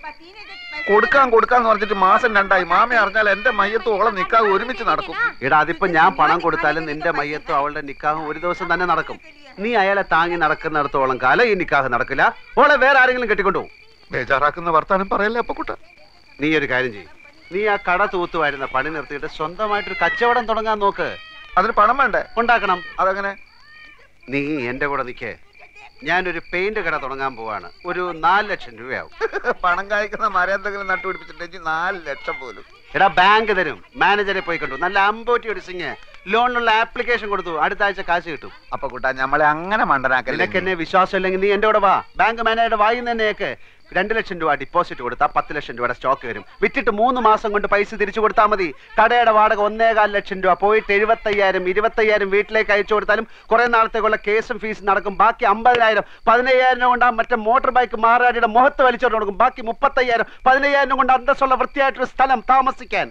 കൊടുക്കാൻ കൊടുക്കാന്ന് പറഞ്ഞിട്ട് മാസം രണ്ടായി മാമ അറിഞ്ഞാൽ എന്റെ മയ്യത്തും ഓളം നിക്കാതെ ഒരുമിച്ച് നടക്കും എടാ അതിപ്പോ ഞാൻ പണം കൊടുത്താലും നിന്റെ മയ്യത്തും അവളുടെ നിക്കാഹും ഒരു ദിവസം തന്നെ നടക്കും നീ അയാളെ താങ്ങി നടക്കുന്നിടത്തോളം കാലം ഈ നിക്കാഹ് നടക്കില്ല ഓളെ വേറെ ആരെങ്കിലും കെട്ടിക്കൊണ്ടുപോകും ബേജാറാക്കുന്ന വർത്താനം പറയല്ലേ അപ്പൊ കുട്ട നീ ഒരു കാര്യം ചെയ്യും നീ ആ കട തൂത്തുവായിരുന്ന പണി നിർത്തിയിട്ട് സ്വന്തമായിട്ടൊരു കച്ചവടം തുടങ്ങാൻ നോക്ക് അതിന് പണം വേണ്ടേ ഉണ്ടാക്കണം അതെങ്ങനെ നീ എന്റെ കൂടെ നിക്കേ ഞാനൊരു പെയിന്റ് കട തുടങ്ങാൻ പോവാണ് ഒരു നാല് ലക്ഷം രൂപയാവും പണം കായ്ക്കുന്ന മരം എന്തെങ്കിലും നട്ടുപിടിപ്പിച്ചിട്ടുണ്ടെങ്കിൽ നാല് ലക്ഷം പോലും എടാ ബാങ്ക് തരും മാനേജറെ പോയി കണ്ടു നല്ല അമ്പോറ്റി ഒരു സിംഗ് ലോണിനുള്ള ആപ്ലിക്കേഷൻ കൊടുത്തു അടുത്ത ആഴ്ച കാശ് കിട്ടും അപ്പൊ കുട്ടാ നമ്മളെ അങ്ങനെ മണ്ടനാക്കല്ലേ നിനക്ക് എന്നെ വിശ്വാസം ഇല്ലെങ്കിൽ നീ എന്റെ കൂടെ വാ ബാങ്ക് മാനേജറുടെ വായി തന്നെയൊക്കെ രണ്ട് ലക്ഷം രൂപ ഡിപ്പോസിറ്റ് കൊടുത്താൽ പത്ത് ലക്ഷം രൂപയുടെ സ്റ്റോക്ക് വരും വിറ്റിട്ട് മൂന്ന് മാസം കൊണ്ട് പൈസ തിരിച്ചു കൊടുത്താൽ മതി കടയുടെ വാടക ഒന്നേകാൽ ലക്ഷം രൂപ പോയിട്ട് എഴുപത്തയ്യായിരം ഇരുപത്തയ്യായിരം വീട്ടിലേക്ക് അയച്ചു കൊടുത്താലും കുറെ നാളത്തേക്കുള്ള കേസും ഫീസും നടക്കും ബാക്കി അമ്പതിനായിരം പതിനയ്യായിരം കൊണ്ട് ആ മറ്റേ മോട്ടോർ ബൈക്ക് മാറാടിയുടെ മുഖത്ത് വലിച്ചോണ്ട് കൊടുക്കും ബാക്കി മുപ്പത്തയ്യായിരം പതിനയ്യായിരം കൊണ്ട് അന്തസ്സുള്ള വൃത്തിയായിട്ടൊരു സ്ഥലം താമസിക്കാൻ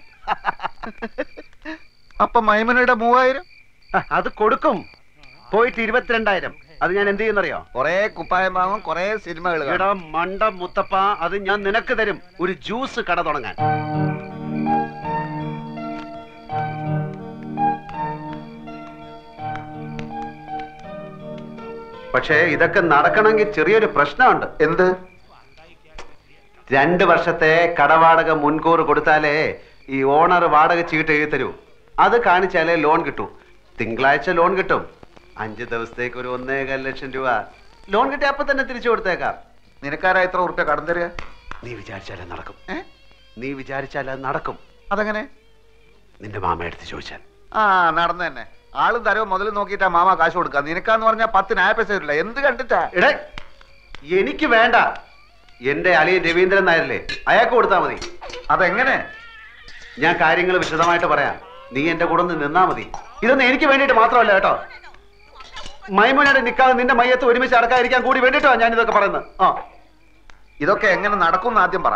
അപ്പൊ മൈമനയുടെ മൂവായിരം അത് കൊടുക്കും പോയിട്ട് ഇരുപത്തിരണ്ടായിരം അത് ഞാൻ എന്ത് ചെയ്യുന്നറിയോ കൊറേ കുപ്പായം വാങ്ങും കൊറേ സിനിമകൾ എടാ മണ്ട മുത്തപ്പ അത് ഞാൻ നിനക്ക് തരും ഒരു ജ്യൂസ് കട തുടങ്ങാൻ പക്ഷേ ഇതൊക്കെ നടക്കണമെങ്കിൽ ചെറിയൊരു പ്രശ്നമുണ്ട് എന്ത് രണ്ട് വർഷത്തെ കടവാടക മുൻകൂർ കൊടുത്താലേ ഈ ഓണർ വാടക ചീട്ട് എഴുതി തരൂ അത് കാണിച്ചാലേ ലോൺ കിട്ടൂ തിങ്കളാഴ്ച ലോൺ കിട്ടും അഞ്ച് ദിവസത്തേക്ക് ഒരു ഒന്നേകാൽ ലക്ഷം രൂപ ലോൺ കിട്ടി അപ്പൊ തന്നെ തിരിച്ചു കൊടുത്തേക്കാം നിനക്കാരാ എത്ര ഉറുപ്പ്യ കടം തരിക നീ വിചാരിച്ചാൽ അത് നടക്കും ഏ? നീ വിചാരിച്ചാൽ അത് നടക്കും അതെങ്ങനെ നിന്റെ മാമ എടുത്ത് ചോദിച്ചാൽ ആ നടന്നു തന്നെ ആളും തരവ് മുതൽ നോക്കിയിട്ടാ മാമ കാശ് കൊടുക്കുക നിനക്കാന്ന് പറഞ്ഞാൽ പത്തിന് ആയ പൈസ തരില്ല എന്ത് കണ്ടിട്ടാ എടേ എനിക്ക് വേണ്ട എന്റെ അളിയൻ രവീന്ദ്രൻ നായരല്ലേ അയാൾക്ക് കൊടുത്താൽ മതി അതെങ്ങനെ ഞാൻ കാര്യങ്ങൾ വിശദമായിട്ട് പറയാം നീ എന്റെ കൂടെ ഒന്ന് നിന്നാ മതി ഇതൊന്നും എനിക്ക് വേണ്ടിയിട്ട് മാത്രമല്ല കേട്ടോ മൈമുനയുടെ നിക്കാതെ നിന്റെ മയ്യത്ത് ഒരുമിച്ച് അടക്കാതിരിക്കാൻ കൂടി വേണ്ടിയിട്ടോ ഞാൻ ഇതൊക്കെ പറയുന്നത് ആ ഇതൊക്കെ എങ്ങനെ നടക്കും എന്ന് ആദ്യം പറ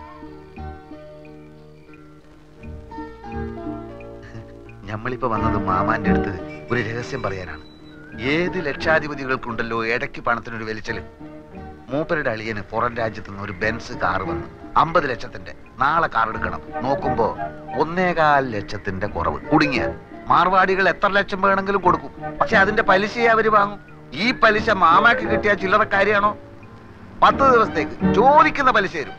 ഞമ്മളിപ്പോ വന്നത് മാമാന്റെ അടുത്ത് ഒരു രഹസ്യം പറയാനാണ് ഏത് ലക്ഷാധിപതികൾക്കുണ്ടല്ലോ ഇടയ്ക്ക് പണത്തിനൊരു വലിച്ചല് മൂപ്പരുടെ അളിയന് പുറം രാജ്യത്ത് നിന്ന് ഒരു ബെൻസ് കാർ വന്നു അമ്പത് ലക്ഷത്തിന്റെ നാളെ കാർ എടുക്കണം നോക്കുമ്പോ ഒന്നേകാൽ ലക്ഷത്തിന്റെ കുറവ് കുടുങ്ങിയ മാർവാടികൾ എത്ര ലക്ഷം വേണമെങ്കിലും കൊടുക്കും പക്ഷെ അതിന്റെ പലിശയെ അവര് വാങ്ങും ഈ പലിശ മാമാക്ക് കിട്ടിയ ചില്ലറ കാര്യമാണോ പത്ത് ദിവസത്തേക്ക് ചോദിക്കുന്ന പലിശ തരും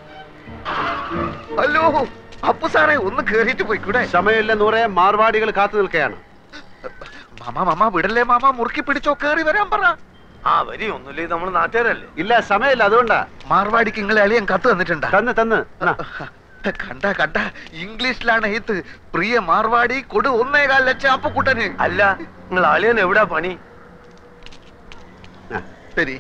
ഹലോ അപ്പു സാറേ ഒന്ന് കേറിയിട്ട് പോയിക്കൂടെ സമയമില്ല നൂറെ മാർവാടികൾ കാത്തു നിൽക്കുകയാണ് മാമ മാമ വിടല്ലേ മാമ മുറുക്കി പിടിച്ചോ കേറി വരാൻ പറ ആ വരി ഒന്നുമില്ലേ നമ്മൾ നാട്ടുകാരല്ലേ ഇല്ല സമയമില്ല അതുകൊണ്ടാ മാർവാടിക്ക് നിങ്ങളെ അളിയൻ കത്ത് തന്നിട്ടുണ്ടാ തന്ന് തന്ന് എന്നാ. കണ്ട കണ്ട ഇംഗ്ലീഷിലാണ് എഴുത്ത് പ്രിയ മാർവാടി കൊടു ഒന്നേകാൽ ലക്ഷം അപ്പുക്കുട്ടന് അല്ല നിങ്ങൾ അളിയൻ എവിടാ പണി ആ. ശരി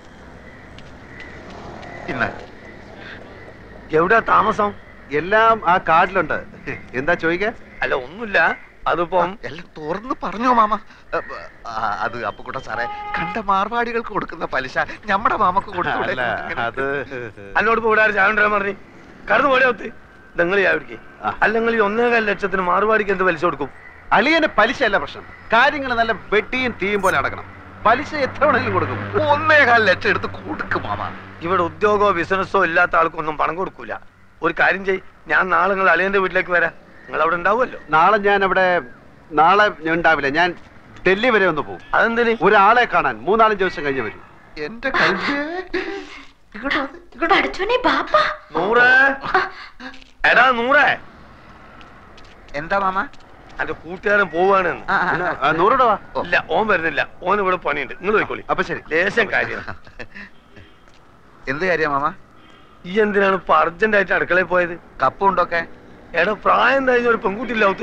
ഇന്ന എവിടാ താമസം എല്ലാം ആ കാർഡിലുണ്ട് എന്താ ചോദിക്കാ അല്ല ഒന്നുമില്ല അതിപ്പം എല്ലാം തുറന്ന് പറഞ്ഞോ മാമ അപ്പ- ആ, അത് അപ്പുക്കുട്ട സാറേ കണ്ട മാർവാടികൾക്ക് കൊടുക്കുന്ന പലിശ നമ്മുടെ മാമക്ക് കൊടുത്തൂടെ? അല്ല അത് എന്നോട് ഇപ്പൊ ഇവിടെ ആര് ചായ കൊണ്ടുവരാൻ പറഞ്ഞു കടന്നു പോടെ ഒത്ത് നിങ്ങൾ ചാവിടിക്ക് ആ. അല്ലെങ്കിൽ ഈ ഒന്നേകാൽ ലക്ഷത്തിന് മാറുപാടിക്ക് എന്ത് പലിശ കൊടുക്കും അളിയന് പലിശ അല്ല പ്രശ്നം കാര്യങ്ങൾ നല്ല വെട്ടിയും തീയും പോലെ അടക്കണം പലിശ എത്ര വേണമെങ്കിലും കൊടുക്കും ഒന്നേകാൽ ലക്ഷം എടുത്ത് കൊടുക്കും മാമ ഇവിടെ ഉദ്യോഗമോ ബിസിനസ്സോ ഇല്ലാത്ത ആൾക്കൊന്നും പണം കൊടുക്കൂല ഒരു കാര്യം ചെയ് ഞാൻ നാളെ നിങ്ങൾ അളിയന്റെ വീട്ടിലേക്ക് വരാം നിങ്ങൾ അവിടെ ഉണ്ടാവുമല്ലോ നാളെ ഞാൻ അവിടെ നാളെ ഞാൻ ഉണ്ടാവില്ല ഞാൻ ഡൽഹി വരെ ഒന്ന് പോകും അതെന്തിന് ഒരാളെ കാണാൻ മൂന്നാലഞ്ച് ദിവസം കഴിഞ്ഞ് വരും എന്റെ കൽവേ ഇങ്ങോട്ട് വന്ന്. ഇങ്ങോട്ട് അടിച്ചോനെ ബാപ്പാ നൂറേ എടാ നൂറേ എന്താ മാമ എന്റെ കൂട്ടുകാരൻ പോവാണ് ആ, ആ, പിന്നെ, ആ. ആ, നൂറ് രൂപ ഇല്ല ഓൻ വരുന്നില്ല ഓൻ ഇവിടെ പണിയുണ്ട് നിങ്ങൾ പോയിക്കോളി അപ്പൊ ശരി ലേശം കാര്യം എന്ത് കാര്യ മാമ ഈ എന്തിനാണ് ഇപ്പൊ അർജന്റ് ആയിട്ട് അടുക്കളയിൽ പോയത് കപ്പുണ്ടൊക്കെ എടാ പ്രായം കഴിഞ്ഞ ഒരു പെൺകുട്ടി ഇല്ലാത്ത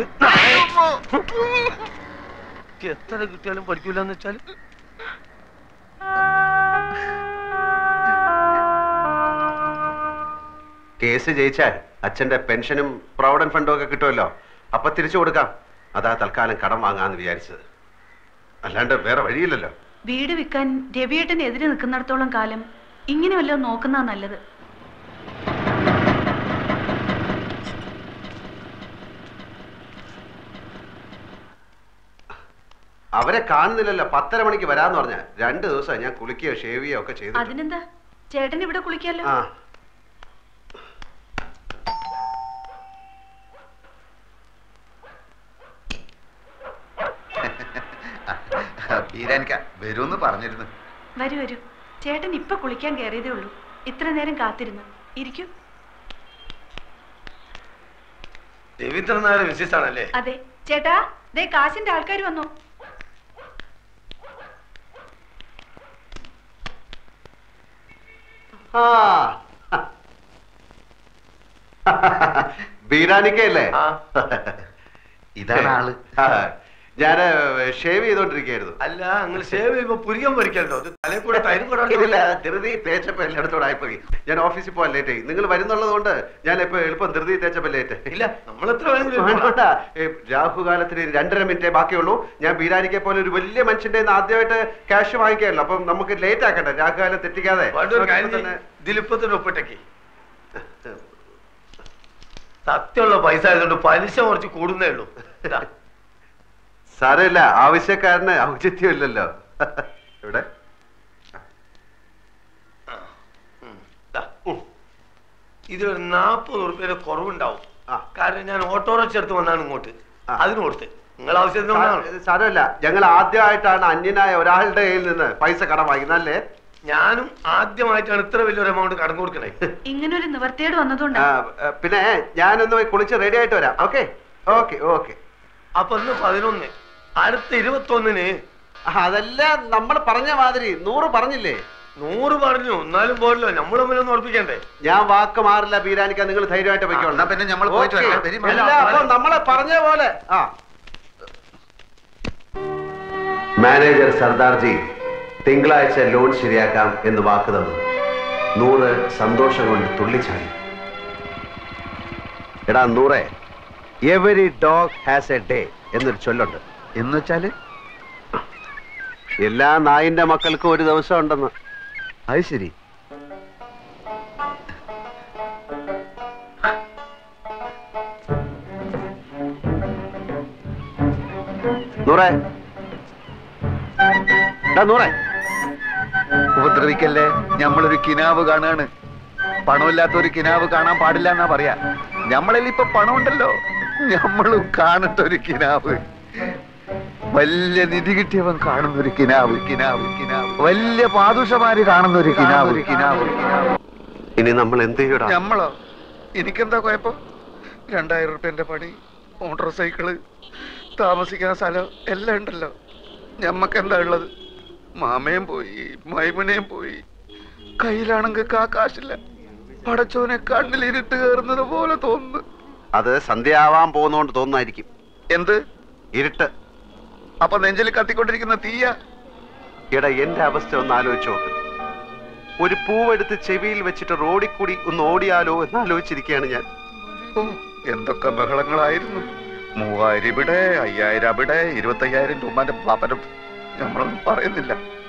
എത്ര കിട്ടിയാലും പഠിക്കൂല എന്ന് വെച്ചാൽ കേസ് ജയിച്ചാൽ അച്ഛന്റെ പെൻഷനും പ്രൊവിഡന്റ് ഫണ്ടും ഒക്കെ കിട്ടുമല്ലോ അപ്പൊ തിരിച്ചു കൊടുക്കാം അതാ തൽക്കാലം കടം വാങ്ങാന്ന് വിചാരിച്ചത് അല്ലാണ്ട് വേറെ വഴിയില്ലല്ലോ വീട് വിൽക്കാൻ രവിയേട്ടനെതിരെ നിൽക്കുന്നിടത്തോളം കാലം ഇങ്ങനെ വല്ലതും നോക്കുന്നതാ നല്ലത് അവരെ കാണുന്നില്ലല്ലോ പത്തര മണിക്ക് വരാന്ന് പറഞ്ഞ രണ്ട് ദിവസം ഞാൻ കുളിക്കുകയോ ഷേവ് ചെയ്യുകയോ ഒക്കെ ചെയ്തു അതിനെന്താ ചേട്ടൻ ഇവിടെ കുളിക്കാലോ ആ ബീരാനിക്ക വരുമെന്ന് പറഞ്ഞിരുന്നു വരൂ വരൂ ചേട്ടൻ ഇപ്പൊ കുളിക്കാൻ കയറിയതേ ഉള്ളൂ ഇത്ര നേരം കാത്തിരുന്നു ഇരിക്കൂ രവീന്ദ്രൻ നായർ മിസ്സിസ് ആണല്ലേ അതെ ചേട്ടാ ദേ കാശിന്റെ ആൾക്കാർ വന്നു ആ ബീരാനിക്കല്ലേ ആ ഇതാണ് ആള് ഞാൻ ഷേവ് ചെയ്തോണ്ടിരിക്കുകയായിരുന്നു അല്ല നിങ്ങൾ സേവ് ചെയ്യുമ്പോ പുരികം പൊരിക്കല്ലോ ഇത് തലയിൽ കൂടെ തൈരും കൂടെ ഇല്ല ഉണ്ടോ? ധൃതി തേച്ചപ്പോ എല്ലായിടത്തോടെ ആയിപ്പോയി ഞാൻ ഓഫീസിൽ പോകാൻ ലേറ്റ് ആയി നിങ്ങൾ വരുന്നുള്ളത് കൊണ്ട് ഞാൻ ഇപ്പൊ എളുപ്പം ധൃതി തേച്ചപ്പോ ലേറ്റ് ഇല്ല നമ്മൾ എത്ര വേണമെങ്കിലും വേണ്ട, ഇരുന്നോളാം. വേണ്ട. ഏ, രാഹുകാലത്തിന് രണ്ടര മിനിറ്റേ ബാക്കിയുള്ളൂ ഞാൻ ബീരാനിക്കെ പോലെ ഒരു വലിയ മനുഷ്യന്റെ കയ്യിന്ന് ആദ്യമായിട്ട് ക്യാഷ് വാങ്ങിക്കാമല്ലോ അപ്പം നമുക്ക് ലേറ്റ് ആക്കണ്ട രാഹുകാലം തെറ്റിക്കാതെ വേണ്ട ഒരു കാര്യം ഇപ്പൊ ചെയ്യ്. തന്നെ ഇതിലിപ്പത്തിന് ഒപ്പിട്ടേക്ക് സത്യമുള്ള പൈസ ആയതുകൊണ്ട് പലിശ കുറച്ച് കൂടുന്നേ ഉള്ളൂ ഇതാ. സാരമില്ല ആവശ്യക്കാരന് ഔചിത്യമില്ലല്ലോ ഇവിടെ ഉം, ഇതാ. ഉം. ഇതിലൊരു നാപ്പത് ഉറുപ്പ്യയുടെ കുറവുണ്ടാവും ആ. കാരണം ഞാൻ ഓട്ടോറിക്ഷ എടുത്ത് വന്നാണ് ഇങ്ങോട്ട് ആ. അതിന് കൊടുത്ത് നിങ്ങൾ ആവശ്യത്തിന് വന്നതാണ്. സാ- സാരമില്ല ഞങ്ങൾ ആദ്യമായിട്ടാണ് അന്യനായ ഒരാളുടെ കയ്യിൽ നിന്ന് പൈസ കടം വാങ്ങിക്കുന്നത് അല്ലേ ഞാനും ആദ്യമായിട്ടാണ് ഇത്ര വലിയൊരു എമൗണ്ട് കടം കൊടുക്കണേ ഇങ്ങനൊരു നിവർത്തിയേട് വന്നതുകൊണ്ടാ ആ, ആ, പിന്നെ ഞാനൊന്ന് പോയി കുളിച്ച് റെഡി ആയിട്ട് വരാം ഓക്കെ ഓക്കെ ഓക്കെ അപ്പൊ ഇന്ന് പതിനൊന്ന് അടുത്ത ഇരുപത്തൊന്നിന് അതല്ല നമ്മൾ പറഞ്ഞ മാതിരി നൂറ് പറഞ്ഞില്ലേ നൂറ് പറഞ്ഞു എന്നാലും പോരല്ലോ നമ്മൾ തമ്മിലൊന്ന് ഉറപ്പിക്കണ്ടേ ഞാൻ വാക്ക് മാറില്ല ബീരാനിക്ക നിങ്ങൾ ധൈര്യമായിട്ട് ആ, എന്നാ പിന്നെ ഞമ്മള് പോയിട്ട് ഓക്കേ. വരാം. Very much. അല്ല, അപ്പൊ നമ്മളെ പറഞ്ഞ പോലെ ആ മാനേജർ സർദാർജി തിങ്കളാഴ്ച ലോൺ ശരിയാക്കാം എന്ന് വാക്ക് തന്നു നൂറ് സന്തോഷം കൊണ്ട് തുള്ളിച്ചാടി എടാ നൂറെ every dog has a day എന്നൊരു ചൊല്ലുണ്ട് എന്ന് വെച്ചാല് എല്ലാ നായിന്റെ മക്കൾക്കും ഒരു ദിവസം ഉണ്ടെന്ന് അത് ശരി നൂറെ എടാ നൂറെ ഉപദ്രവിക്കല്ലേ ഞമ്മളൊരു കിനാവ് കാണാണ് പണമില്ലാത്ത ഒരു കിനാവ് കാണാൻ പാടില്ല എന്നാ പറയാ ഞമ്മളിൽ ഇപ്പൊ പണമുണ്ടല്ലോ ഞമ്മളും കാണട്ടെ ഒരു കിനാവ് വലിയ നിധി കിട്ടിയവൻ കാണുന്ന ഒരു കിനാവ് കിനാവ് കിനാവ് വലിയ പാദുഷമാര് കാണുന്ന ഒരു കിനാവ് ഒരു കിനാവ് കിനാവ് ഇനി നമ്മൾ എന്ത് ചെയ്യടാ ഞമ്മളോ എനിക്കെന്താ കുഴപ്പം രണ്ടായിരം റുപ്യന്റെ പണി മോട്ടോർ സൈക്കിള് താമസിക്കാൻ സ്ഥലം എല്ലാം ഉണ്ടല്ലോ ഞമ്മക്കെന്താ ഉള്ളത് മാമയും പോയി മൈമുനയും പോയി കയ്യിലാണെങ്കിൽ കാ കാശില്ല പടച്ചോനെ കണ്ണിൽ ഇരുട്ട് കയറുന്നത് പോലെ തോന്നുന്നു അത് സന്ധ്യയാവാൻ പോകുന്നോണ്ട് തോന്നുന്നായിരിക്കും എന്ത് ഇരുട്ട് അപ്പൊ നെഞ്ചിൽ കത്തിക്കൊണ്ടിരിക്കുന്ന തീയ എടാ എന്റെ അവസ്ഥ ഒന്ന് ആലോചിച്ച് നോക്ക് ഒരു പൂവെടുത്ത് ചെവിയിൽ വെച്ചിട്ട് റോഡിൽ കൂടി ഒന്ന് ഓടിയാലോ എന്ന് ആലോചിച്ചിരിക്കുകയാണ് ഞാൻ ഓ എന്തൊക്കെ ബഹളങ്ങളായിരുന്നു മൂവായിരം ഇവിടെ അയ്യായിരം അവിടെ ഇരുപത്തയ്യായിരം രൂപന്റെ പാപ്പനം നമ്മളൊന്നും പറയുന്നില്ല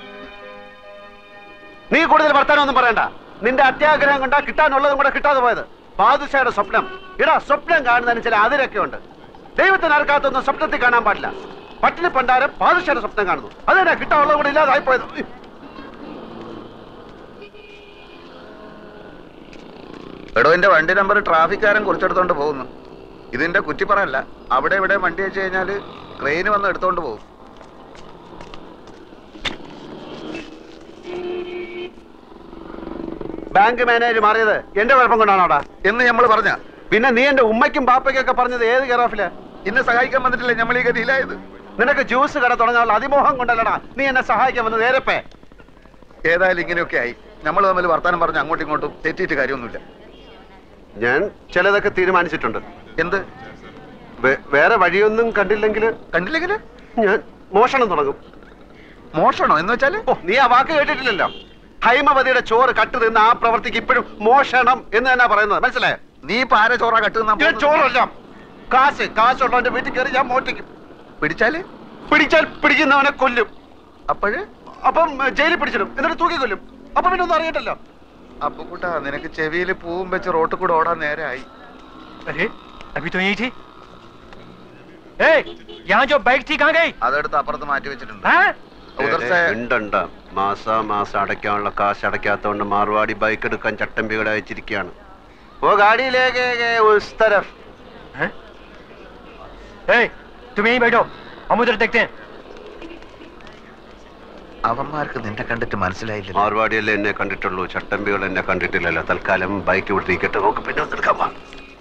നീ കൂടുതൽ വർത്താനൊന്നും പറയണ്ട നിന്റെ അത്യാഗ്രഹം കൊണ്ടാ കിട്ടാനുള്ളതും കൂടെ കിട്ടാതെ പോയത് ബാദുഷയുടെ സ്വപ്നം ഇടാ സ്വപ്നം കാണുന്നതിന് ചില അതിരൊക്കെ ഉണ്ട് ദൈവത്തിന് ആർക്കാത്തൊന്നും സ്വപ്നത്തിൽ കാണാൻ പാടില്ല പട്ടിണി പണ്ടാരം ബാദുഷയുടെ സ്വപ്നം കാണുന്നു അതെന്നാ കിട്ടാനുള്ളതും കൂടെ ഇല്ലാതായി പോയത് എടോ എന്റെ വണ്ടി നമ്പർ ട്രാഫിക്കാരൻ കുറിച്ചെടുത്തോണ്ട് പോകുന്നു ഇതിന്റെ കുറ്റിപ്പറല്ല അവിടെ ഇവിടെ വണ്ടി വെച്ച് കഴിഞ്ഞാല് ട്രെയിൻ വന്ന് എടുത്തോണ്ട് പോകും ബാങ്ക് മാനേജർ മാറിയത് എന്റെ കുഴപ്പം കൊണ്ടാണോടാ എന്ന് നമ്മൾ പറഞ്ഞ പിന്നെ നീ എന്റെ ഉമ്മയ്ക്കും ബാപ്പയ്ക്കൊക്കെ പറഞ്ഞത് ഏത് കെറാഫില് ഇന്ന് സഹായിക്കാൻ വന്നിട്ടില്ലേ നമ്മൾ ഈ ഗതിയിലായത് നിനക്ക് ജ്യൂസ് കട തുടങ്ങാനുള്ള അതിമോഹം കൊണ്ടല്ലടാ നീ എന്നെ സഹായിക്കാൻ വന്നത് നേരപ്പേ ഏതായാലും ഇങ്ങനെയൊക്കെ ആയി നമ്മൾ തമ്മിൽ വർത്താനം പറഞ്ഞ് അങ്ങോട്ടും ഇങ്ങോട്ടും തെറ്റിയിട്ട് കാര്യമൊന്നുമില്ല ഞാൻ ചിലതൊക്കെ തീരുമാനിച്ചിട്ടുണ്ട് എന്ത് വേ- വേറെ വഴിയൊന്നും കണ്ടില്ലെങ്കിൽ കണ്ടില്ലെങ്കിൽ ഞാൻ മോഷണം തുടങ്ങും മോഷണോ എന്ന് വെച്ചാല് ഓ നീ ആ വാക്ക് കേട്ടിട്ടില്ലല്ലോ ഹൈമവതിയുടെ ചോറ് കട്ട് തിന്ന ആ പ്രവർത്തിക്ക് ഇപ്പോഴും മോഷണം എന്ന് തന്നെ പറയുന്നത് മനസ്സിലായോ നീ ഇപ്പൊ ആരെ ചോറ ഞാൻ കട്ടുന്ന ചോറല്ല കാശ് കാശുള്ളവന്റെ വീട്ടിൽ കയറി ഞാൻ മോട്ടിക്കും പിടിച്ചാല് പിടിച്ചാൽ പിടിക്കുന്നവനെ കൊല്ലും അപ്പോഴ് അപ്പം ഏ, ജയിലിൽ പിടിച്ചിടും എന്നിട്ട് തൂക്കി കൊല്ലും അപ്പൊ പിന്നെ ഒന്നും അറിയട്ടല്ലോ അപ്പൊ കൂട്ടാ നിനക്ക് ചെവിയിൽ പൂവും വെച്ച് റോട്ടിൽ കൂടെ ഓടാൻ നേരായി अरे अभी तो यही थी ए, यहाँ जो बाइक थी कहाँ गई അതെടുത്ത് അപ്പുറത്ത് മാറ്റി വെച്ചിട്ടുണ്ട് हाँ? ഉദർ സെ ഉണ്ടുണ്ട് മാസാ മാസം അടയ്ക്കാനുള്ള കാശ് അടയ്ക്കാത്തോണ്ട് മാർവാടി ബൈക്ക് എടുക്കാൻ ചട്ടമ്പികളെ അയച്ചിരിക്കുകയാണ് ഓ ഗാഡിയിലേക്ക് ഉസ് തരഫ് हैं? ए, तुम यहीं बैठो हम उधर देखते हैं അവന്മാർക്ക് നിന്നെ കണ്ടിട്ട് മനസ്സിലായില്ലല്ലോ മാർവാടിയല്ലേ എന്നെ കണ്ടിട്ടുള്ളൂ ചട്ടമ്പികൾ എന്നെ കണ്ടിട്ടില്ലല്ലോ തൽക്കാലം ബൈക്ക് വിട്ടിരിക്കട്ടെ നോക്ക് പിന്നെ ഒന്ന് എടുക്കാൻ വാ.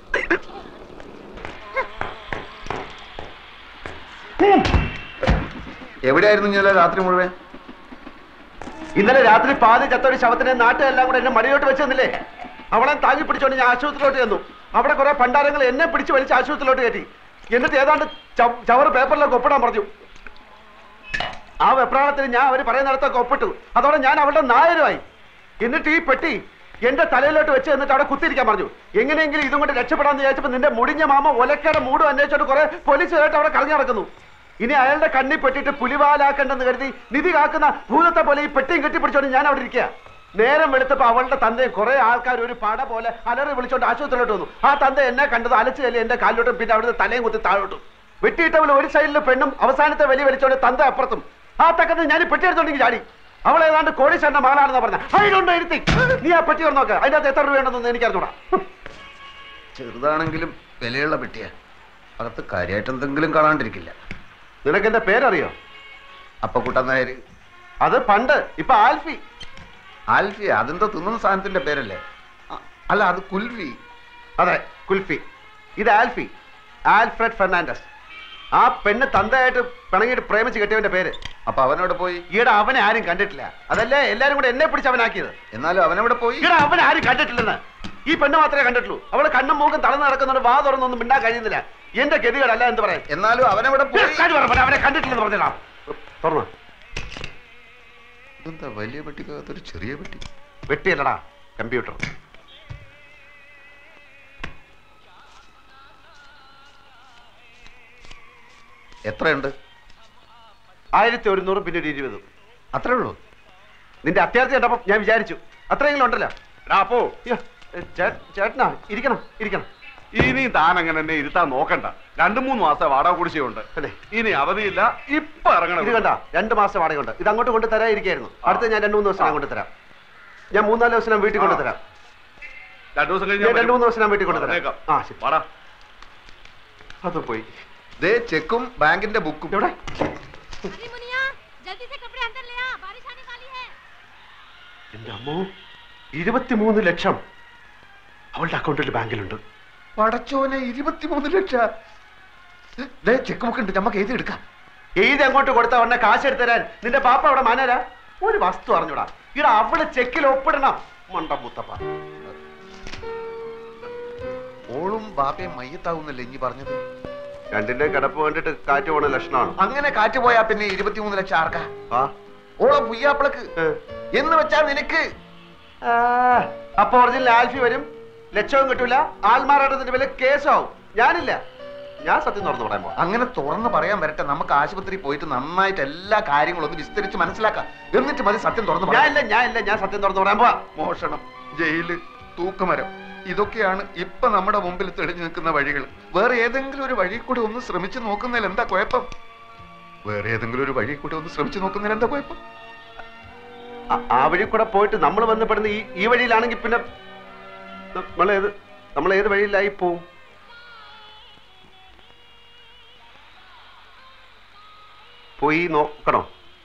എവിടെയായിരുന്നു ഇന്നലെ രാത്രി മുഴുവൻ ഇന്നലെ രാത്രി പാതി ചത്തൊരു ശവത്തിനെ നാട്ടുകാരെല്ലാം കൂടെ എന്നെ മടിയോട്ട് വെച്ച് തന്നില്ലേ അവളെ താങ്ങി പിടിച്ചോണ്ട് ഞാൻ ആശുപത്രിയിലോട്ട് ചെന്നു അവിടെ കുറെ പണ്ടാരങ്ങൾ എന്നെ പിടിച്ച് വലിച്ച് ആശുപത്രിയിലോട്ട് കയറ്റി എന്നിട്ട് ഏതാണ്ട് ചവ- ചവറ് പേപ്പറിലൊക്കെ ഒപ്പിടാൻ പറഞ്ഞു ആ വെപ്രാളത്തിൽ ഞാൻ അവർ പറയുന്നിടത്തൊക്കെ ഒപ്പിട്ടു അതോടെ ഞാൻ അവളുടെ നായരുമായി എന്നിട്ട് ഈ പെട്ടി എന്റെ തലയിലോട്ട് വെച്ച് എന്നിട്ട് അവിടെ കുത്തിയിരിക്കാൻ പറഞ്ഞു എങ്ങനെയെങ്കിലും ഇതും കൊണ്ട് രക്ഷപ്പെടാന്ന് വിചാരിച്ചപ്പോ നിന്റെ മുടിഞ്ഞ മാമ ഒലക്കയുടെ മൂടും അന്വേഷിച്ചോണ്ട് കുറെ പോലീസുകാരായിട്ട് അവിടെ കളഞ്ഞു നടക്കുന്നു ഇനി അയാളുടെ കണ്ണി പെട്ടിട്ട് പുലിവാലാക്കണ്ടെന്ന് കരുതി നിധി കാക്കുന്ന ഭൂതത്തെ പോലെ ഈ പെട്ടിയും കെട്ടിപ്പിടിച്ചോണ്ട് ഞാൻ അവിടെ ഇരിക്കുക നേരം വെളുത്തപ്പോ അവളുടെ തന്തയും കുറെ ആൾക്കാർ ഒരു പട പോലെ അലറി വിളിച്ചോണ്ട് ആശുപത്രിയിലോട്ട് വന്നു ആ തന്ത എന്നെ കണ്ടത് അലച്ചു ചെല്ലി എന്റെ കാലിലോട്ടും പിന്നെ അവിടുന്ന് തലയും കുത്തി താഴോട്ടും വെട്ടിയിട്ടവൾ ഒരു സൈഡിൽ പെണ്ണും അവസാനത്തെ വലി വലിച്ചോണ്ട് തന്ത അപ്പുറത്തും ആ തക്കത്ത് ഞാൻ ഈ പെട്ടി എടുത്തോണ്ടെങ്കിൽ ചാടി അവൾ ഏതാണ്ട് കോടീശ്വരന്റെ മകളാണെന്ന് പറഞ്ഞ അതിലുണ്ട് ഇരുത്തി നീ ആ പെട്ടി ഒന്ന് നോക്ക് അതിന്റെ അകത്ത് എത്ര രൂപയുണ്ടെന്ന് എനിക്ക് അറിഞ്ഞൂടാ ചെറുതാണെങ്കിലും വിലയുള്ള പെട്ടിയാ അകത്ത് കാര്യമായിട്ട് എന്തെങ്കിലും കാണാണ്ടിരിക്കില്ല നിനക്ക് എന്റെ പേരറിയോ അപ്പൊ കുട്ടൻ നായര് അത് പണ്ട് ഇപ്പൊ ആൽഫി ആൽഫി അതെന്തോ തിന്നുന്ന സാധനത്തിന്റെ പേരല്ലേ അ- അല്ല അത് കുൽഫി അതെ കുൽഫി ഇത് ആൽഫി ആൽഫ്രഡ് ഫെർണാണ്ടസ് ആ പെണ്ണ് തന്തയായിട്ട് പിണങ്ങിയിട്ട് പ്രേമിച്ച് കെട്ടിയവന്റെ പേര് അപ്പൊ അവനോട് പോയി ഈടെ അവനെ ആരും കണ്ടിട്ടില്ല അതല്ലേ എല്ലാരും കൂടെ എന്നെ പിടിച്ച് അവനാക്കിയത് എന്നാലും അവനവിടെ പോയി ഈടെ അവനെ ആരും കണ്ടിട്ടില്ലെന്ന് ഈ പെണ്ണ് മാത്രമേ കണ്ടിട്ടുള്ളൂ അവള് കണ്ണും മൂക്കും തളർന്ന് നടക്കുന്നതുകൊണ്ട് വാ തുറന്നൊന്നും മിണ്ടാൻ കഴിയുന്നില്ല എന്റെ ഗതികളല്ല എന്ത് പറയാൻ എന്നാലും അവനവിടെ പോയി കാര്യം പറ, അവനെ കണ്ടിട്ടില്ലെന്ന് പറഞ്ഞാ തുറന്നു ഇതെന്താ വലിയ പെട്ടിക്കകത്തൊരു ചെറിയ പെട്ടി വെട്ടിയല്ലടാ കമ്പ്യൂട്ടർ എത്രയുണ്ട് ആയിരത്തി ഒരുന്നൂറും പിന്നെ ഒരു ഇരുപതും അത്രേ ഉള്ളൂ നിന്റെ അത്യാർത്ഥി കണ്ടപ്പോ ഞാൻ വിചാരിച്ചു അത്രയെങ്കിലും ഉണ്ടല്ലോ എടാ അപ്പോ അയ്യോ, ഏ, ചേ- ചേട്ടനാ ഇരിക്കണം ഇരിക്കണം ഇനി താൻ അങ്ങനെ എന്നെ ഇരുത്താൻ നോക്കണ്ട രണ്ടു മൂന്ന് മാസം വാടക കുടിശ്ശിയുണ്ട് അല്ലേ? ഇനി അവധിയില്ല ഇപ്പൊ ഇറങ്ങണം ഇത് കണ്ട രണ്ട് മാസം വാടകയുണ്ട് ഇത് അങ്ങോട്ട് കൊണ്ട് തരാതിരിക്കായിരുന്നു അടുത്ത ഞാൻ രണ്ട് മൂന്ന് ദിവസം കൊണ്ട് തരാം ഞാൻ മൂന്നാല് ദിവസം ഞാൻ വീട്ടിൽ കൊണ്ട് തരാം രണ്ടു ദിവസം ഞാൻ കഴിഞ്ഞ് രണ്ട് മൂന്ന് ദിവസം ഞാൻ വീട്ടിൽ കൊണ്ട് തരാം വന്നേക്കാം. ആ ശരി വാടാ അത് പോയി ദേ ചെക്കും ബാങ്കിന്റെ ബുക്കും എവിടെ अरे मुनिया जल्दी से कपड़े अंदर ले आ बारिश आने वाली है എന്റെ അമ്മോ ഇരുപത്തിമൂന്ന് ലക്ഷം അവളുടെ അക്കൗണ്ടിൽ ബാങ്കിലുണ്ട് പടച്ചോനെ ഇരുപത്തിമൂന്ന് ലക്ഷം ദേ ചെക്ക് ബുക്ക് ഉണ്ട് നമുക്ക് എഴുതി എടുക്കാം എഴുതി അങ്ങോട്ട് കൊടുത്ത ഉടനെ കാശ് എടുത്തരാൻ നിന്റെ പാപ്പ അവിടെ മാനരാ ഒരു വസ്തു അറിഞ്ഞൂടാ ഇവിടെ അവള് ചെക്കിൽ ഒപ്പിടണം മണ്ട മുത്തപ്പ ഓളും ബാപ്പയും മയ്യത്താവുന്നല്ലേ ഇനി പറഞ്ഞത് രണ്ടിന്റെ കിടപ്പ് വേണ്ടിട്ട് കാറ്റ് പോണ ലക്ഷണമാണ് അങ്ങനെ കാറ്റ് പോയാ പിന്നെ ഇരുപത്തിമൂന്ന് ലക്ഷം ആർക്കാ ആ ഓളെ പുയ്യാപ്പിളക്ക് ഏ. എന്ന് വെച്ചാ നിനക്ക് ആ, അപ്പൊ ഒറിജിനൽ ആൽഫി വരും ലക്ഷവും കിട്ടൂല ആൽമാറാട്ടത്തിന്റെ വില കേസാവും ഞാനില്ല ഞാൻ സത്യം തുറന്നു പറയാൻ പോവാ അങ്ങനെ തുറന്ന് പറയാൻ വരട്ടെ നമുക്ക് ആശുപത്രി പോയിട്ട് നന്നായിട്ട് എല്ലാ കാര്യങ്ങളും ഒന്ന് വിസ്തരിച്ച് മനസ്സിലാക്കാം എന്നിട്ട് മതി സത്യം തുറന്ന് ഞാൻ പറയാൻ ഇല്ല ഞാൻ ഇല്ല ഞാൻ സത്യം തുറന്നു പറയാൻ പോവാ മോഷണം ജയില് തൂക്കുമരം ഇതൊക്കെയാണ് ഇപ്പൊ നമ്മുടെ മുമ്പിൽ തെളിഞ്ഞു നിൽക്കുന്ന വഴികൾ വേറെ ഏതെങ്കിലും ഒരു വഴി കൂടി ഒന്ന് ശ്രമിച്ചു നോക്കുന്നതിൽ എന്താ കുഴപ്പം വേറെ ഏതെങ്കിലും ഒരു വഴി കൂടി ഒന്ന് ശ്രമിച്ചു നോക്കുന്നതിൽ എന്താ കുഴപ്പം ആ- ആ വഴി കൂടെ പോയിട്ട് നമ്മൾ ബന്ധപ്പെടുന്ന ഈ ഈ വഴിയിലാണെങ്കിൽ പിന്നെ നമ്മൾ ഏത് നമ്മൾ ഏത് വഴിയിലായി പോവും പോയി നോക്കണോ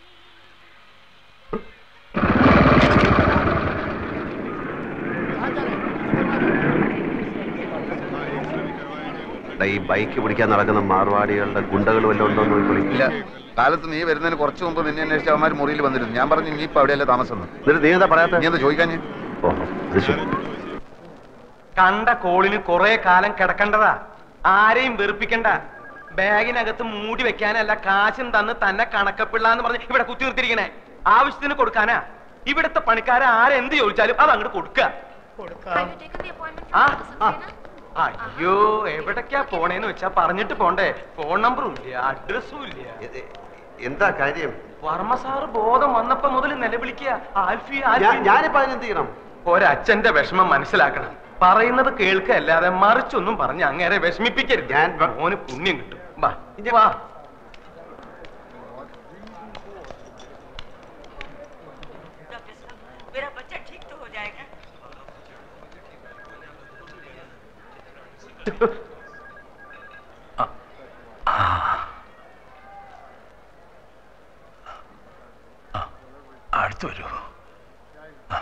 ഈ ബൈക്ക് പിടിക്കാൻ നടക്കുന്ന മാർവാടികളുടെ ഗുണ്ടകൾ വല്ലതും ഉണ്ടോ എന്ന് നോക്കിക്കോളി ഇല്ല കാലത്ത് നീ വരുന്നതിന് കുറച്ച് മുമ്പ് നിന്നെ അന്വേഷിച്ച അവന്മാർ മുറിയിൽ വന്നിരുന്നു ഞാൻ പറഞ്ഞു നീ ഇപ്പൊ അവിടെയല്ലേ താമസം എന്ന്. എന്നിട്ട് നീ എന്താ പറയാത്ത നീ എന്താ ചോദിക്കാൻ ഓഹോ അത് ശരി കണ്ട കോളിന് കുറെ കാലം കിടക്കണ്ടതാ ആരെയും വെറുപ്പിക്കണ്ട ബാഗിനകത്ത് മൂടി വെക്കാനല്ല കാശും തന്ന് തന്നെ കണക്കപ്പിള്ള എന്ന് പറഞ്ഞ് ഇവിടെ കുത്തി നിർത്തിയിരിക്കണേ ആവശ്യത്തിന് കൊടുക്കാനാ ഇവിടുത്തെ പണിക്കാരെ ആരെന്ത് ചോദിച്ചാലും അത് അങ്ങോട്ട് കൊടുക്കുക Have you taken the appointment ആ, from ആ. Dr. Saxena? അയ്യോ എവിടേക്കാ പോണേന്ന് വെച്ചാ പറഞ്ഞിട്ട് പോണ്ടേ ഫോൺ നമ്പറും ഇല്ല അഡ്രസ്സും ഇല്ല എ- എ- എന്താ കാര്യം വർമ്മ സാറ് ബോധം വന്നപ്പോ മുതൽ നിലവിളിക്കുക ആൽഫി ഞാൻ- ആൽഫി ഞാനിപ്പോ അതിനെന്ത് ചെയ്യണം ഒരച്ഛന്റെ വിഷമം മനസ്സിലാക്കണം പറയുന്നത് കേൾക്കല്ലാതെ മറിച്ചൊന്നും പറഞ്ഞ് അങ്ങേരെ വിഷമിപ്പിക്കരുത് ഞാൻ വ- മോന് പുണ്യം കിട്ടും വാ ഇനി വാ डॉक्टर साहब मेरा बच्चा ठीक तो हो जाएगा അകത്ത് വരൂ ആ.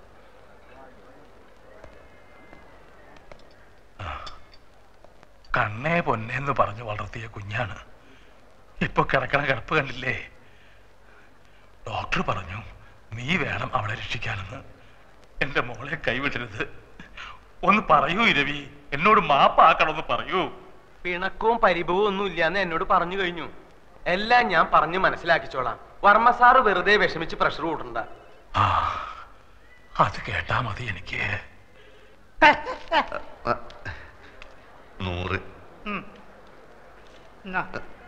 ആ. കണ്ണേ പൊന്നേന്ന് പറഞ്ഞു വളർത്തിയ കുഞ്ഞാണ് ഇപ്പൊ കിടക്കണ കിടപ്പ് കണ്ടില്ലേ ഡോക്ടർ പറഞ്ഞു നീ വേണം അവളെ രക്ഷിക്കാനെന്ന് എന്റെ മോളെ കൈവിടരുത് ഒന്ന് പറയൂ ഇരവി എന്നോട് മാപ്പാക്കണമെന്ന് പറയൂ പിണക്കവും പരിഭവവും ഒന്നും ഇല്ലാന്ന് എന്നോട് പറഞ്ഞു കഴിഞ്ഞു എല്ലാം ഞാൻ പറഞ്ഞു മനസ്സിലാക്കിച്ചോളാം വർമ്മ സാറ് വെറുതെ വിഷമിച്ച് പ്രഷർ കൂട്ടണ്ട ആ അത് കേട്ടാ മതി എനിക്ക് നൂറ് ഉം. എന്നാ.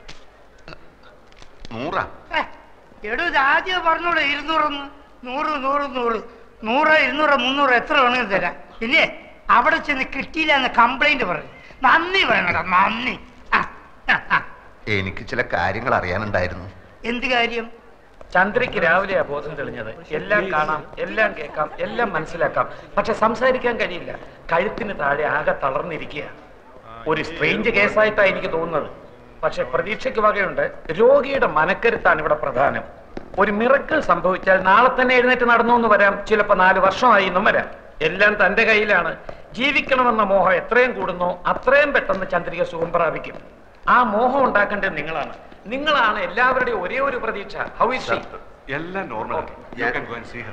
നൂറാ ഏ, എടോ ഇത് ആദ്യം പറഞ്ഞോളൂ ഇരുന്നൂറൊന്ന് നൂറ് നൂറ് നൂറ് നൂറ് ഇരുന്നൂറ് മുന്നൂറ് എത്ര വേണമെങ്കിലും തരാം ഇല്ലേ അവിടെ ചെന്ന് കിട്ടിയില്ല എന്ന് കംപ്ലൈന്റ് പറഞ്ഞു നന്ദി വേണടാ നന്ദി ആ, ആ, ആ. എനിക്ക് ചില കാര്യങ്ങൾ അറിയാനുണ്ടായിരുന്നു എന്ത് കാര്യം ചന്ദ്രയ്ക്ക് രാവിലെയാ ബോധം തെളിഞ്ഞത് എല്ലാം കാണാം എല്ലാം കേൾക്കാം എല്ലാം മനസ്സിലാക്കാം പക്ഷെ സംസാരിക്കാൻ കഴിയില്ല കഴുത്തിന് താഴെ ആകെ തളർന്നിരിക്കുക ഒരു സ്ട്രേഞ്ച് കേസായിട്ടാ എനിക്ക് തോന്നുന്നത് പക്ഷെ പ്രതീക്ഷയ്ക്ക് വകയുണ്ട് രോഗിയുടെ മനക്കരുത്താണ് ഇവിടെ പ്രധാനം ഒരു മിറക്കിൾ സംഭവിച്ചാൽ നാളെ തന്നെ എഴുന്നേറ്റ് നടന്നു എന്ന് വരാം ചിലപ്പോ നാല് വർഷമായി എന്നും വരാം എല്ലാം തന്റെ കയ്യിലാണ് ജീവിക്കണമെന്ന മോഹം എത്രയും കൂടുന്നോ അത്രയും പെട്ടെന്ന് ചന്ദ്രിക സുഖം പ്രാപിക്കും ആ മോഹം ഉണ്ടാക്കേണ്ടത് നിങ്ങളാണ് നിങ്ങളാണ് എല്ലാവരുടെയും ഒരേ ഒരു പ്രതീക്ഷ ഹൗ ഇസ് ഷീ എല്ലാം normal you can go and see her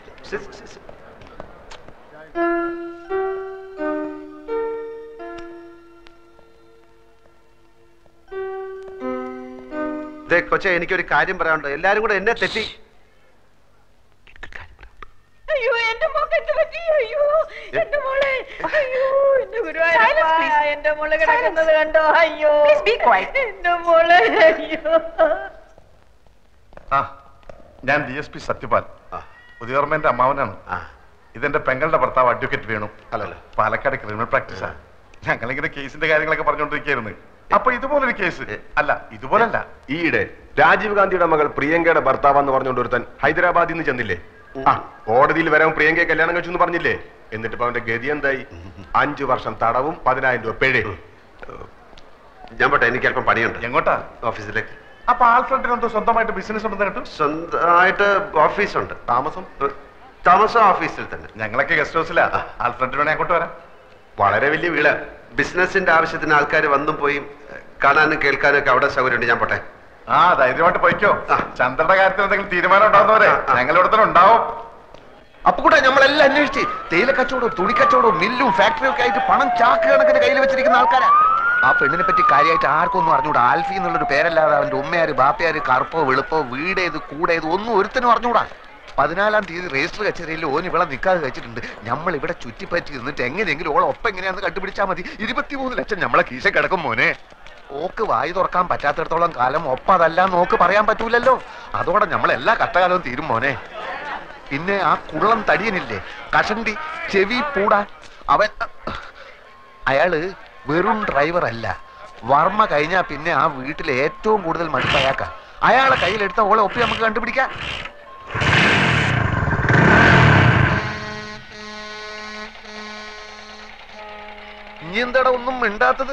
ദേ കൊച്ചെ എനിക്കൊരു കാര്യം പറയാനുണ്ട് എല്ലാരും കൂടെ എന്നെ തെറ്റി അയ്യോ എന്റെ മോക്ക് എന്ത് പറ്റി അയ്യോ എന്റെ മോളെ അയ്യോ എന്റെ ഗുരുവായൂരപ്പ എന്റെ മോള് കിടക്കുന്നത് കണ്ടോ അയ്യോ എന്റെ മോളെ അയ്യോ ആ ഞാൻ ഡി എസ് പി സത്യപാൽ പുതിയോർമ്മന്റെ അമ്മാവനാണ് ഇതെന്റെ പെങ്ങളുടെ ഭർത്താവ് അഡ്വക്കേറ്റ് വേണു അല്ലല്ലോ പാലക്കാട് ക്രിമിനൽ പ്രാക്ടീസാ ഞങ്ങളിങ്ങനെ കേസിന്റെ കാര്യങ്ങളൊക്കെ പറഞ്ഞുകൊണ്ടിരിക്കുകയായിരുന്നു അപ്പൊ ഇതുപോലൊരു കേസ് അല്ല ഇതുപോലല്ല ഈയിടെ രാജീവ് ഗാന്ധിയുടെ മകൾ പ്രിയങ്കയുടെ ഭർത്താവെന്ന് പറഞ്ഞുകൊണ്ട് ഒരുത്തൻ ഹൈദരാബാദിൽ നിന്ന് ചെന്നില്ലേ ആ കോടതിയിൽ വരാൻ പ്രിയങ്കയെ കല്യാണം കഴിച്ചു എന്ന് പറഞ്ഞില്ലേ എന്നിട്ട് ഇപ്പൊ അവന്റെ ഗതി എന്തായി അഞ്ചു വർഷം തടവും പതിനായിരം രൂപ പിഴയും ഞാൻ പോട്ടെ എനിക്ക് അല്പം പണിയുണ്ട് എങ്ങോട്ടാ ഓഫീസിലേക്ക് അപ്പൊ ആൽഫ്രണ്ടിന് എന്തോ സ്വന്തമായിട്ട് ബിസിനസ് ഉണ്ടെന്ന് കേട്ടു സ്വന്തമായിട്ട് ഓഫീസുണ്ട് താമസം താമസം ഓഫീസിൽ തന്നെ ഞങ്ങളൊക്കെ ഗസ്റ്റ് ഹൗസിലാ ആൽഫ്രണ്ടിന് വേണേ അങ്ങോട്ട് വരാം വളരെ വലിയ വീട് ബിസിനസിന്റെ ആവശ്യത്തിന് ആൾക്കാർ വന്നും പോയി കാണാനും കേൾക്കാനും ഒക്കെ അവിടെ സൗകര്യമുണ്ട് ഞാൻ പോട്ടെ ആ ധൈര്യമായിട്ട് പോയിക്കോ ചന്ദ്രന്റെ കാര്യത്തിൽ എന്തെങ്കിലും തീരുമാനം ഉണ്ടാകുന്നവരെ ഞങ്ങൾ ഇവിടെ തന്നെ ഉണ്ടാവും അപ്പൊ കൂടെ നമ്മളെല്ലാം അന്വേഷിച്ച് തേയില കച്ചവടവും തുണി കച്ചവടവും മില്ലും ഫാക്ടറിയും ഒക്കെ ആയിട്ട് പണം ചാക്ക് കണക്കിന് കയ്യിൽ വെച്ചിരിക്കുന്ന ആൾക്കാരാ ആ പെണ്ണിനെ പറ്റി കാര്യമായിട്ട് ആർക്കും ഒന്നും അറിഞ്ഞൂടാ ആൽഫി എന്നുള്ളൊരു പേരല്ലാതെ അവന്റെ ഉമ്മയാര് ബാപ്പയാര് കറുപ്പോ വെളുപ്പോ വീടേത് കൂടേത് ഒന്നും ഒരുത്തനും അറിഞ്ഞൂടാ പതിനാലാം തീയതി രജിസ്റ്റർ കച്ചേരിയിൽ ഓൻ ഇവിടെ നിൽക്കാതെ വെച്ചിട്ടുണ്ട് നമ്മൾ ഇവിടെ ചുറ്റിപ്പറ്റി നിന്നിട്ട് എങ്ങനെയെങ്കിലും ഓളെ ഒപ്പം എങ്ങനെയാണെന്ന് കണ്ടുപിടിച്ചാൽ മതി ഇരുപത്തിമൂന്ന് ലക്ഷം നമ്മളെ കീശ കിടക്കും മോനെ ഓക്ക് വായി തുറക്കാൻ പറ്റാത്തിടത്തോളം കാലം ഒപ്പം അതല്ല നോക്ക് പറയാൻ പറ്റൂലല്ലോ അതോടെ നമ്മൾ എല്ലാ കഷ്ടകാലവും തീരും മോനെ പിന്നെ ആ കുള്ളം തടിയനില്ലേ കഷണ്ടി ചെവി പൂടാ അവൻ അയാള് വെറും ഡ്രൈവർ അല്ല വർമ്മ കഴിഞ്ഞാ പിന്നെ ആ വീട്ടിലെ ഏറ്റവും കൂടുതൽ മടുപ്പ് അയാൾക്ക അയാളെ കയ്യിലെടുത്ത ഓളെ ഒപ്പി നമുക്ക് കണ്ടുപിടിക്കാം ഇനി എന്താടാ ഒന്നും മിണ്ടാത്തത്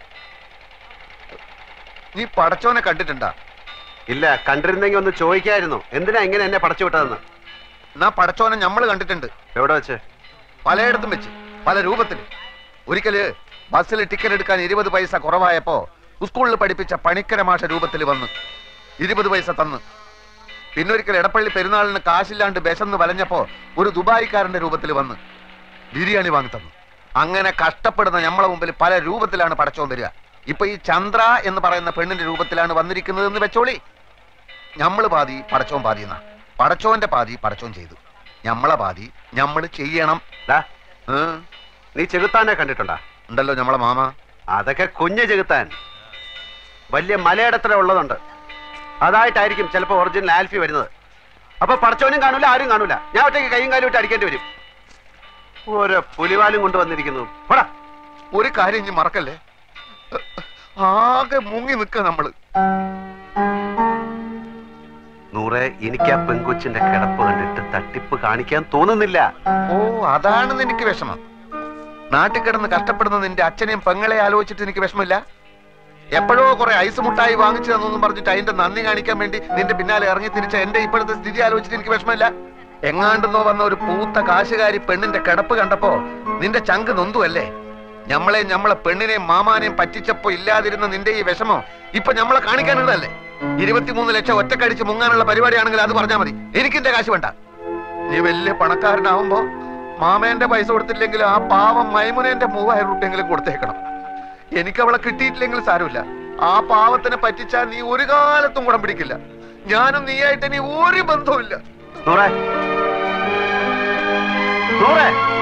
നീ പടച്ചോനെ കണ്ടിട്ടുണ്ടാ ഇല്ല കണ്ടിരുന്നെങ്കിൽ ഒന്ന് ചോദിക്കായിരുന്നു എന്തിനാ ഇങ്ങനെ എന്നെ പടച്ചു വിട്ടതെന്ന് എന്നാ പടച്ചോനെ നമ്മൾ കണ്ടിട്ടുണ്ട് എവിടെ വെച്ച് പലയിടത്തും വെച്ച് പല രൂപത്തിൽ ഒരിക്കല് ബസ്സിൽ ടിക്കറ്റ് എടുക്കാൻ ഇരുപത് പൈസ കുറവായപ്പോ സ്കൂളിൽ പഠിപ്പിച്ച പണിക്കര മാഷ രൂപത്തിൽ വന്ന് ഇരുപത് പൈസ തന്ന് പിന്നൊരിക്കൽ എടപ്പള്ളി പെരുന്നാളിന് കാശില്ലാണ്ട് വിശന്ന് വലഞ്ഞപ്പോ ഒരു ദുബായിക്കാരന്റെ രൂപത്തിൽ വന്ന് ബിരിയാണി വാങ്ങി തന്നു അങ്ങനെ കഷ്ടപ്പെടുന്ന നമ്മളെ മുമ്പിൽ പല രൂപത്തിലാണ് പടച്ചോൻ വരിക ഇപ്പൊ ഈ ചന്ദ്ര എന്ന് പറയുന്ന പെണ്ണിന്റെ രൂപത്തിലാണ് വന്നിരിക്കുന്നത് എന്ന് വെച്ചോളി ഞമ്മള് പാതി പടച്ചോൻ പാതി എന്നാ പടച്ചോന്റെ പാതി പടച്ചോൻ ചെയ്തു ഞമ്മളെ പാതി ഞമ്മള് ചെയ്യണം ഏ? നീ ചെകുത്താനെ കണ്ടിട്ടുണ്ടാ ഉണ്ടല്ലോ ഞമ്മളെ മാമ അതൊക്കെ കുഞ്ഞ് ചെകുത്താൻ വലിയ മലയിടത്ര ഉള്ളതുണ്ട് അതായിട്ടായിരിക്കും ചിലപ്പോ ഒറിജിനൽ ആൽഫി വരുന്നത് അപ്പൊ പടച്ചവനും കാണൂല ആരും കാണൂല ഞാൻ ഒറ്റയ്ക്ക് കൈയും കാലും ഇട്ട് അടിക്കേണ്ടി വരും ഓരോ പുലിവാലും കൊണ്ടുവന്നിരിക്കുന്നു പോടാ ഒരു കാര്യം ഇനി മറക്കല്ലേ ആകെ മുങ്ങി നിക്ക നമ്മള് നൂറെ എനിക്ക് ആ പെങ്കൊച്ചിന്റെ കിടപ്പ് കണ്ടിട്ട് തട്ടിപ്പ് കാണിക്കാൻ തോന്നുന്നില്ല ഓ അതാണ് എനിക്ക് വിഷമം നാട്ടിൽ കിടന്ന് കഷ്ടപ്പെടുന്ന നിന്റെ അച്ഛനെയും പെങ്ങളെ ആലോചിച്ചിട്ട് എനിക്ക് വിഷമില്ല എപ്പോഴോ കുറെ ഐസ് മുട്ടായി വാങ്ങിച്ചു തന്നു പറഞ്ഞിട്ട് അതിന്റെ നന്ദി കാണിക്കാൻ വേണ്ടി നിന്റെ പിന്നാലെ ഇറങ്ങി തിരിച്ച എന്റെ ഇപ്പോഴത്തെ സ്ഥിതി ആലോചിച്ചിട്ട് എനിക്ക് വിഷമമില്ല എങ്ങാണ്ടെന്നോ വന്ന ഒരു പൂത്ത കാശുകാരി പെണ്ണിന്റെ കിടപ്പ് കണ്ടപ്പോ നിന്റെ ചങ്ക് നൊന്തുവല്ലേ ഞമ്മളെ ഞമ്മളെ പെണ്ണിനെയും മാമാനെയും പറ്റിച്ചപ്പോ ഇല്ലാതിരുന്ന നിന്റെ ഈ വിഷമം ഇപ്പൊ ഞമ്മളെ കാണിക്കാനുള്ളതല്ലേ ഇരുപത്തിമൂന്ന് ലക്ഷം ഒറ്റക്കടിച്ച് മുങ്ങാനുള്ള പരിപാടിയാണെങ്കിൽ അത് പറഞ്ഞാൽ മതി എനിക്കിന്റെ കാശ് വേണ്ട നീ വലിയ പണക്കാരനാവുമ്പോ മാമേന്റെ പൈസ കൊടുത്തില്ലെങ്കിൽ ആ പാവം മൈമുനേന്റെ മൂവായിരം റുപ്യെങ്കിലും കൊടുത്തേക്കണം എനിക്ക് അവളെ കിട്ടിയിട്ടില്ലെങ്കിൽ സാരമില്ല ആ പാവത്തിനെ പറ്റിച്ചാ നീ ഒരു കാലത്തും കുടം പിടിക്കില്ല ഞാനും നീയായിട്ട് ഇനി ഒരു ബന്ധവുമില്ല നൂറേ നൂറേ